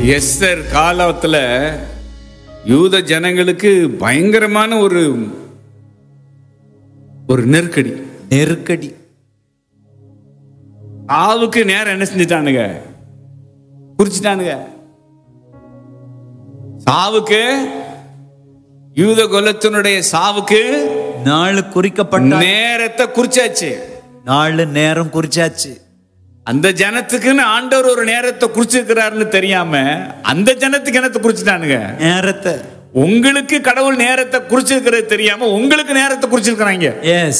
Esther காலத்துல யூத ஜனங்களுக்கு பயங்கரமான ஒரு ஒரு நெருக்கடி நெருக்கடி ஆவுக்கு நேரம் என்ன செஞ்சுட்டானுங்க குறிச்சிட்டானுங்க சாவுக்கு யூத குலத்தினுடைய சாவுக்கு நாள் குறிக்கப்பட்ட நேரத்தை குறிச்சாச்சு நாள் நேரம் குறிச்சாச்சு அந்த ஜனத்துக்குன்னு ஆண்டவர் ஒரு நேரத்தை குறிச்சிருக்கிறாருன்னு தெரியாம அந்த ஜனத்துக்கு என்னத்தை குறிச்சிட்டானுங்க நேரத்தை உங்களுக்கு கடவுள் நேரத்தை குறிச்சிருக்கிறது தெரியாம உங்களுக்கு நேரத்தை குறிச்சிருக்கிறாங்க எஸ்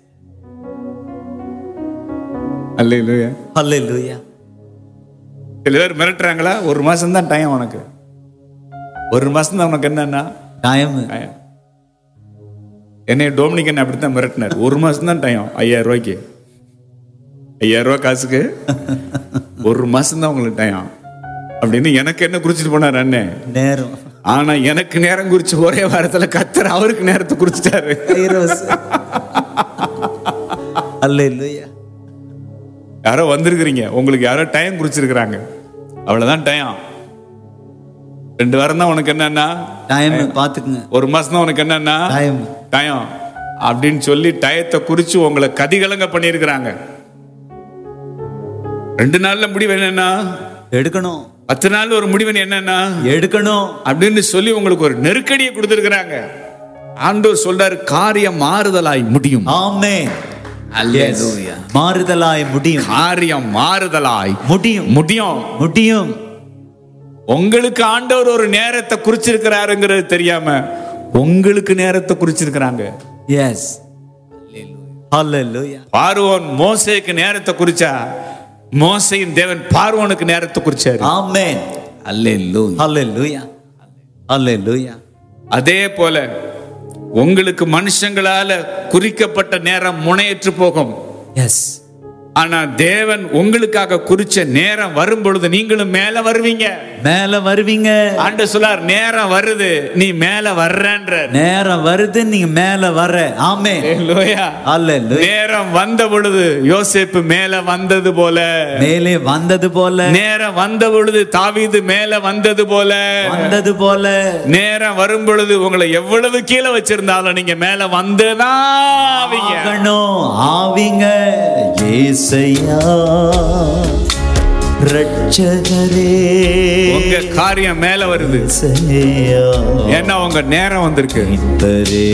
அல்லையா ஹalleluya சில பேர் மிரட்டுறாங்களா ஒரு மாசம் தான் டைம் உனக்கு ஒரு மாசம் தான் உனக்கு என்னன்னா டைம் time. என்னை டோமினிகன் அப்படித்தான் மிரட்டினார் ஒரு மாசம் தான் டைம் ஐயாயிரம் ரூபாய்க்கு ஐயாயிரம் ரூபாய் காசுக்கு ஒரு மாசம் தான் உங்களுக்கு டைம் அப்படின்னு எனக்கு என்ன குறிச்சிட்டு போனார் அண்ணன் நேரம் ஆனா எனக்கு நேரம் குறிச்சு ஒரே வாரத்துல கத்தர் அவருக்கு நேரத்தை குறிச்சிட்டாரு கைரோஸ் ஹalleluya யாரோ வந்திருக்கிறீங்க உங்களுக்கு யாரோ டைம் குறிச்சிருக்கிறாங்க அவ்வளவுதான் டைம் ரெண்டு வாரம் தான் உனக்கு என்னன்னா டைம் பாத்துக்குங்க ஒரு மாசம் தான் உனக்கு என்னன்னா டைம் டைம் அப்படின்னு சொல்லி டயத்தை குறிச்சு உங்களை கதிகலங்க பண்ணியிருக்கிறாங்க ரெண்டு நாள்ல முடிவு என்னன்னா எடுக்கணும் பத்து நாள் ஒரு முடிவு என்னன்னா எடுக்கணும் அப்படின்னு சொல்லி உங்களுக்கு ஒரு நெருக்கடியை கொடுத்திருக்கிறாங்க ஆண்டவர் சொல்றாரு காரியம் மாறுதலாய் முடியும் ஆமென் அல்லேலூயா. மாறுதலாய் முடியும் காரியம் மாறுதலாய் முடியும் முடியும் முடியும் உங்களுக்கு ஆண்டவர் ஒரு நேரத்தை குறிச்சிருக்கிறாருங்கிறது தெரியாம உங்களுக்கு நேரத்தை குறிச்சிருக்கிறாங்க எஸ் ஹalleluya பார்வோன் மோசேக்கு நேரத்தை குறிச்சா மோசையின் தேவன் பார்வோனுக்கு நேரத்தை குறிச்சாரு ஆமென் அல்லேலூயா ஹalleluya ஹalleluya அதே போல உங்களுக்கு மனுஷங்களால குறிக்கப்பட்ட நேரம் முனையற்று போகும் எஸ் ஆனா தேவன் உங்களுக்காக குறிச்ச நேரம் வரும் பொழுது நீங்களும் மேல வருவீங்க மேல வருவீங்க ஆண்டு சொல்லார் நேரம் வருது நீ மேல வர்றன்ற நேரம் வருது நீங்க மேல வர ஆமென் அல்லேலூயா. ஹalleluya நேரம் வந்த பொழுது யோசேப்பு மேல வந்தது போல மேலே வந்தது போல நேரம் வந்த பொழுது தாவீது மேல வந்தது போல வந்தது போல நேரம் வரும் பொழுது உங்களை எவ்வளவு கீழே வச்சிருந்தாலும் நீங்க மேல வந்துதான் ஆவீங்க. ஆகணும் ஆவிங்க ஏசையா ரட்சகரே உங்க காரியம் மேல வருது ஏசையா ஏன்னா உங்க நேரம் வந்திருக்கு தரே